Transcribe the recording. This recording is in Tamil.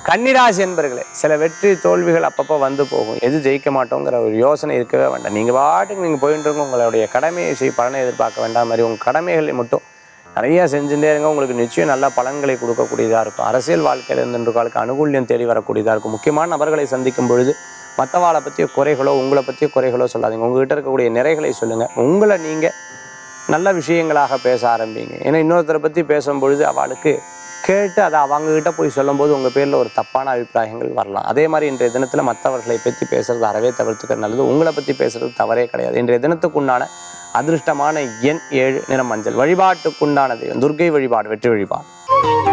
கன்னிராசி என்பர்களே சில வெற்றி தோல்விகள் அப்பப்போ வந்து போகும் எது ஜெயிக்க மாட்டோங்கிற ஒரு யோசனை இருக்கவே வேண்டாம் நீங்கள் பாட்டுக்கு நீங்கள் போயிட்டு இருங்க உங்களுடைய கடமையை செய் பலனை எதிர்பார்க்க வேண்டாம் மாதிரி உங்கள் கடமைகளை மட்டும் நிறைய செஞ்சுட்டே இருங்க உங்களுக்கு நிச்சயம் நல்ல பலன்களை கொடுக்கக்கூடியதாக இருக்கும் அரசியல் வாழ்க்கையில் இருந்துருக்காளுக்கு அனுகூல்யம் தேடி வரக்கூடியதாக இருக்கும் முக்கியமான நபர்களை சந்திக்கும் பொழுது மற்றவாளை பற்றிய குறைகளோ உங்களை பற்றிய குறைகளோ சொல்லாதீங்க உங்ககிட்ட இருக்கக்கூடிய நிறைகளை சொல்லுங்கள் உங்களை நீங்கள் நல்ல விஷயங்களாக பேச ஆரம்பிங்க ஏன்னா இன்னொருத்தரை பற்றி பேசும்பொழுது அவளுக்கு கேட்டு அதை அவங்ககிட்ட போய் சொல்லும்போது உங்கள் பேரில் ஒரு தப்பான அபிப்பிராயங்கள் வரலாம் அதே மாதிரி இன்றைய தினத்தில் மற்றவர்களை பற்றி பேசுறது அறவே தவிர்த்துக்கிறது நல்லது உங்களை பற்றி பேசுறது தவறே கிடையாது இன்றைய தினத்துக்குண்டான அதிர்ஷ்டமான எண் ஏழு நிற மஞ்சள் வழிபாட்டுக்குண்டான தெய்வம் துர்க்கை வழிபாடு வெற்றி வழிபாடு